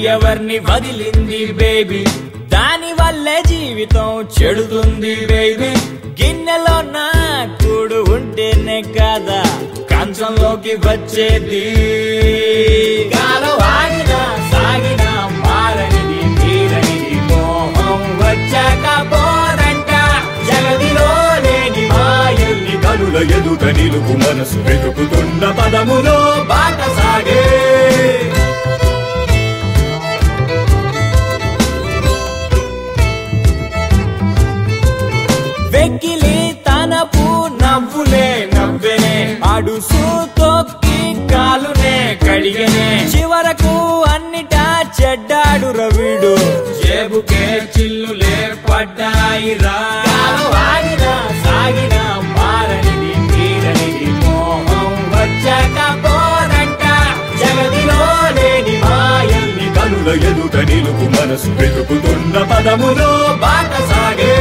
ఎవరిని వదిలింది బేబీ దాని వల్లే జీవితం చెడుతుంది బేబీ గిన్నెలో నా కూడు ఉంటేనే కదా కంచంలోకి వచ్చేది కాలం ఆగినా సాగినా మారనిది తీరనిది మోహం వచ్చాక పోరంట జగదిలో లేని మాయల్ని కనుల ఎదుట నిలుపు మనసు వెతుకుతున్న పదములో బాట సాగే వెక్కిలి తనపు నవ్వులే నవ్వెనే అడుసు తొక్కి కాలునే కడిగనే చివరకు అన్నిటా చెడ్డాడు రవిడు జేబుకే చిల్లులే పడ్డాయి రా ఆగినా సాగినా మారనిది తీరనిది మోహం వచ్చాక పోరంట జగదిలో లేని మాయల్ని కనుల ఎదుట నిలుపు మనసు వెతుకుతున్న పదములో బాట సాగే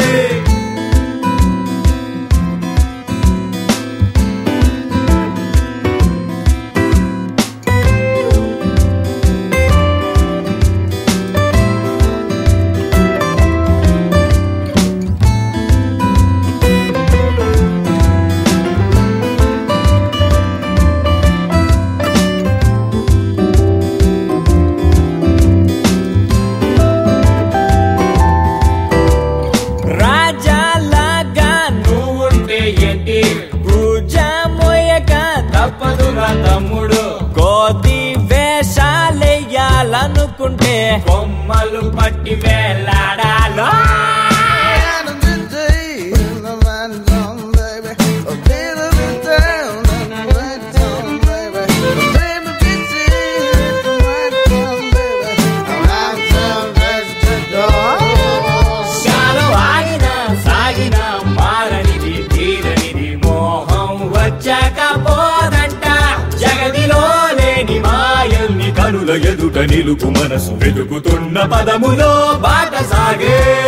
రాజాలాగా నువ్వుంటే ఏంటి పూజ మోయక తప్పదురా తమ్ముడు కోతి వేషాలెయ్యాలనుకుంటే కొమ్మలు పట్టి వేలాడాలో And a midday in the land zone, baby. A bit of it down in the right zone, baby. Baby, busy in the right zone, baby. Around town, that's the door. కాలం ఆగినా సాగినా మారనిది తీరనిది మోహం వచ్చాక పోదంట జగదిలో లేని మాయల్ని కనుల ఎదుట నిలుపు మనసు వెతుకుతున్న పదములో బాట సాగే